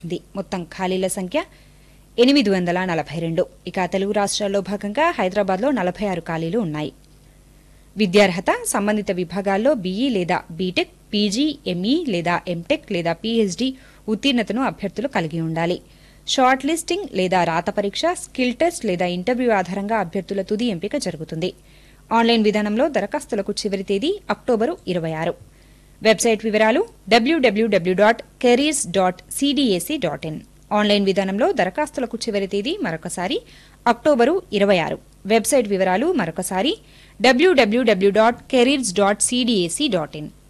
ఉంది మొత్తం ఖాళీల సంఖ్య ఎనిమిది వందల నలభై రెండు ఇక తెలుగు రాష్ట్రాల్లో భాగంగా హైదరాబాద్లో నలభై ఆరు ఖాళీలు ఉన్నాయి విద్యార్హత సంబంధిత విభాగాల్లో బీఈ లేదా బీటెక్ పీజీ ఎంఈ లేదా ఎంటెక్ లేదా పీహెచ్డీ ఉత్తీర్ణతను అభ్యర్థులు కలిగి ఉండాలి షార్ట్ లిస్టింగ్ లేదా రాత పరీక్ష స్కిల్ టెస్ట్ లేదా ఇంటర్వ్యూ ఆధారంగా అభ్యర్థుల తుది ఎంపిక జరుగుతుంది ఆన్లైన్ విధానంలో దరఖాస్తులకు చివరి తేదీ అక్టోబరు ఇరవై ఆరు వెబ్సైట్ వివరాలు WWW dot careers dot CDAC dot in online విధానంలో దరఖాస్తులకు చివరి తేదీ మరొకసారి అక్టోబరు ఇరవై ఆరు వెబ్సైట్ వివరాలు మరొకసారి WWW dot careers dot CDAC dot in